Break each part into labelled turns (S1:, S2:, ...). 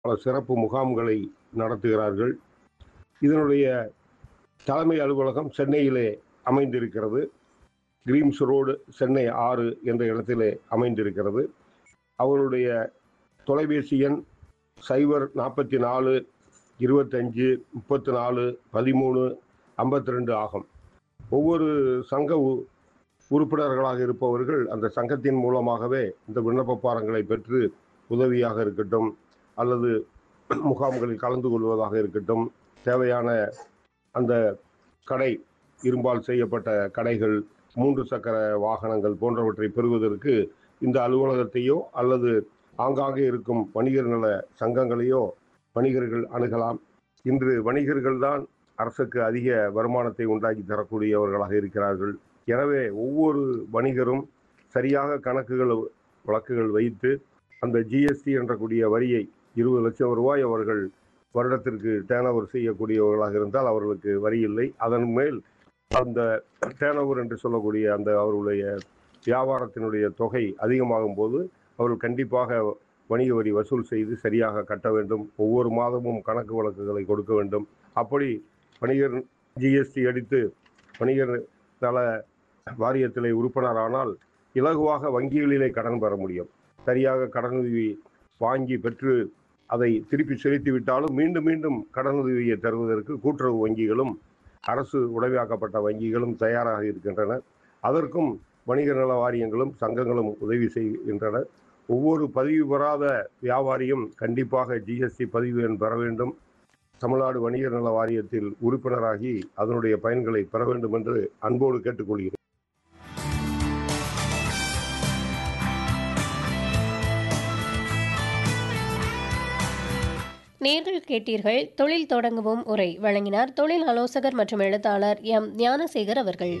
S1: பல சிறப்பு முகாம்களை நடத்துகிறார்கள் இதனுடைய தலைமை அலுவலகம் சென்னையிலே அமைந்திருக்கிறது கிரீம்ஸ் ரோடு சென்னை ஆறு என்ற இடத்திலே அமைந்திருக்கிறது அவருடைய தொலைபேசி எண் சைபர் நாற்பத்தி நாலு இருபத்தஞ்சு முப்பத்தி நாலு பதிமூணு ஐம்பத்தி ரெண்டு ஆகும் ஒவ்வொரு சங்க உ- உறுப்பினர்களாக இருப்பவர்கள் அந்த சங்கத்தின் மூலமாகவே இந்த விண்ணப்ப பாரங்களை பெற்று உதவியாக இருக்கட்டும் அல்லது முகாம்களில் கலந்து கொள்வதாக இருக்கட்டும் தேவையான அந்த கடை இரும்பால் செய்யப்பட்ட கடைகள் மூன்று சக்கர வாகனங்கள் போன்றவற்றை பெறுவதற்கு இந்த அலுவலகத்தையோ அல்லது ஆங்காங்கே இருக்கும் வணிகர் நல சங்கங்களையோ வணிகர்கள் அணுகலாம் இன்று வணிகர்கள் தான் அரசுக்கு அதிக வருமானத்தை உண்டாக்கி தரக்கூடியவர்களாக இருக்கிறார்கள் எனவே ஒவ்வொரு வணிகரும் சரியாக கணக்குகள் வழக்குகள் வைத்து அந்த ஜிஎஸ்டி என்ற கூடிய வரியை இருபது லட்சம் ரூபாய் அவர்கள் வருடத்திற்கு டேர்ன் செய்யக்கூடியவர்களாக இருந்தால் அவர்களுக்கு வரி இல்லை அதன் மேல் அந்த டேர்ன் என்று சொல்லக்கூடிய அந்த அவர்களுடைய வியாபாரத்தினுடைய தொகை அதிகமாகும் போது அவர்கள் கண்டிப்பாக வணிக வரி வசூல் செய்து சரியாக கட்ட வேண்டும் ஒவ்வொரு மாதமும் கணக்கு வழக்குகளை கொடுக்க வேண்டும் அப்படி வணிகர் ஜிஎஸ்டி அடித்து வணிகர் நல வாரியத்திலே உறுப்பினரானால் இலகுவாக வங்கிகளிலே கடன் பெற முடியும் சரியாக கடனுதவி வாங்கி பெற்று அதை திருப்பி செலுத்தி விட்டாலும் மீண்டும் மீண்டும் கடனுதவியை தருவதற்கு கூட்டுறவு வங்கிகளும் அரசு உடமையாக்கப்பட்ட வங்கிகளும் தயாராக இருக்கின்றன அதற்கும் வணிக நல வாரியங்களும் சங்கங்களும் உதவி செய்கின்றன ஒவ்வொரு பதிவு பெறாத வியாபாரியும் கண்டிப்பாக ஜிஎஸ்டி பதிவு எண் பெற வேண்டும் தமிழ்நாடு வணிகர் நல வாரியத்தில் உறுப்பினராகி அதனுடைய பயன்களை பெற வேண்டும் என்று அன்போடு கேட்டுக்கொள்கிறேன்
S2: நேர்கள் கேட்டீர்கள் தொழில் தொடங்குவோம் உரை வழங்கினார் தொழில் ஆலோசகர் மற்றும் எழுத்தாளர் எம் ஞானசேகர் அவர்கள்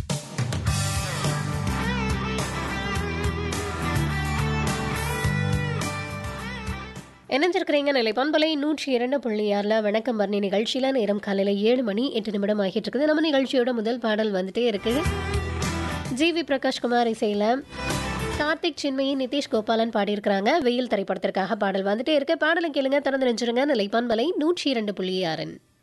S2: இணைஞ்சிருக்கிறீங்க நிலை பண்பலை நூற்றி இரண்டு புள்ளி ஆறில் வணக்கம் வர்ணி நிகழ்ச்சியில் நேரம் காலையில் ஏழு மணி எட்டு நிமிடம் ஆகிட்டு இருக்குது நம்ம நிகழ்ச்சியோட முதல் பாடல் வந்துட்டே இருக்கு ஜி வி பிரகாஷ் குமார் இசையில் கார்த்திக் சின்மயி நிதிஷ் கோபாலன் பாடியிருக்கிறாங்க வெயில் திரைப்படத்திற்காக பாடல் வந்துட்டே இருக்கு பாடலை கேளுங்க திறந்து நினைச்சிருங்க நிலை பண்பலை நூற்றி இரண்டு புள்ளி ஆறன்